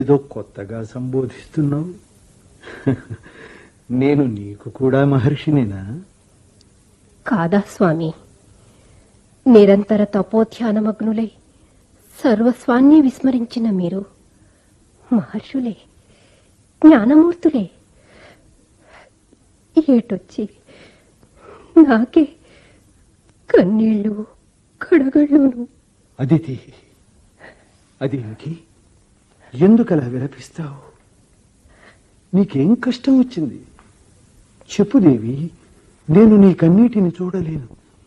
ఏదో కొత్తగా సంబోధిస్తున్నావు నేను నీకు కూడా మహర్షినేనా కాదా స్వామి నిరంతర తపోధ్యానమగ్నులై సర్వస్వాన్ని విస్మరించిన మీరు మహర్షులే జ్ఞానమూర్తులే ఏటొచ్చి నాకే కన్నీళ్ళు కడగళ్ళును అదితి అదేమిటి ఎందుకలా విలపిస్తావు నీకేం కష్టం వచ్చింది చెప్పు దేవి నేను నీ కన్నీటిని చూడలేను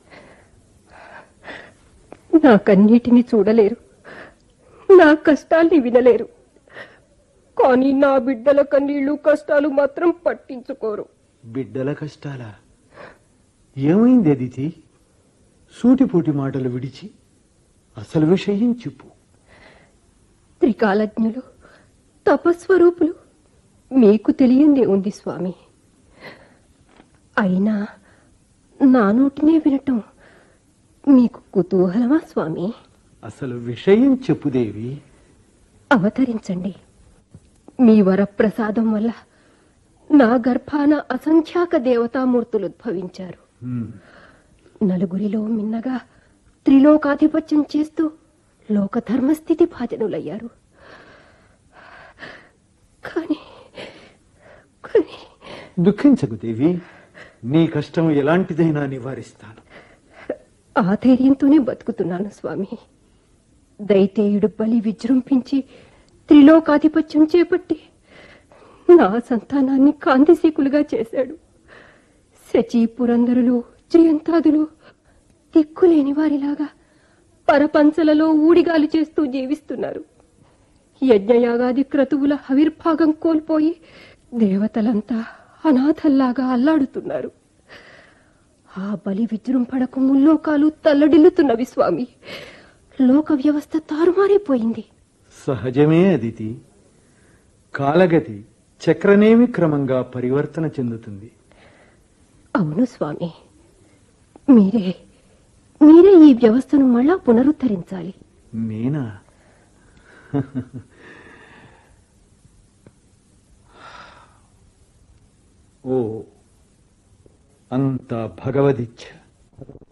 నా కన్నీటిని చూడలేరు నా కష్టాల్ని వినలేరు కానీ నా బిడ్డల కన్నీళ్లు కష్టాలు మాత్రం పట్టించుకోరు బిడ్డల కష్టాలా ఏమైంది అదితి సూటిపోటి మాటలు విడిచి అసలు విషయం చెప్పు త్రికాలజ్ఞులు తపస్వరూపులు మీకు తెలియందే ఉంది స్వామి అయినా నా నోటినే వినటం మీకు కుతూహలమా స్వామి అసలు విషయం చెప్పు దేవి అవతరించండి మీ వరప్రసాదం వల్ల నా గర్భాన అసంఖ్యాక దేవతామూర్తులు ఉద్భవించారు హ్మ్. నలుగురిలో మిన్నగా త్రిలోకాధిపత్యం చేస్తూ లోకధర్మస్థితి భాజనులయ్యారు కానీ కానీ దుఃఖించకు దేవి నీ కష్టం ఎలాంటిదైనా నివారిస్తాను ఆ ధైర్యంతోనే బతుకుతున్నాను స్వామి దైతేయుడు బలి విజృంభించి త్రిలోకాధిపత్యం చేపట్టి నా సంతానాన్ని కాంతిశీకులుగా చేశాడు శచీ పురంధరులు జయంతాదులు దిక్కులేని వారిలాగా పరపంచలలో ఊడిగాలు చేస్తూ జీవిస్తున్నారు యజ్ఞయాగాది క్రతువుల హవిర్భాగం కోల్పోయి దేవతలంతా అనాథల్లాగా అల్లాడుతున్నారు ఆ బలి విజృంభణకు ముల్లోకాలు తల్లడిల్లుతున్నవి స్వామి లోక వ్యవస్థ తారుమారైపోయింది సహజమే అదితి కాలగతి చక్రనేమి క్రమంగా పరివర్తన చెందుతుంది అవును స్వామి మీరే మీరే ఈ వ్యవస్థను మళ్ళా పునరుద్ధరించాలి నేనా ఓ అంత భగవదిచ్ఛ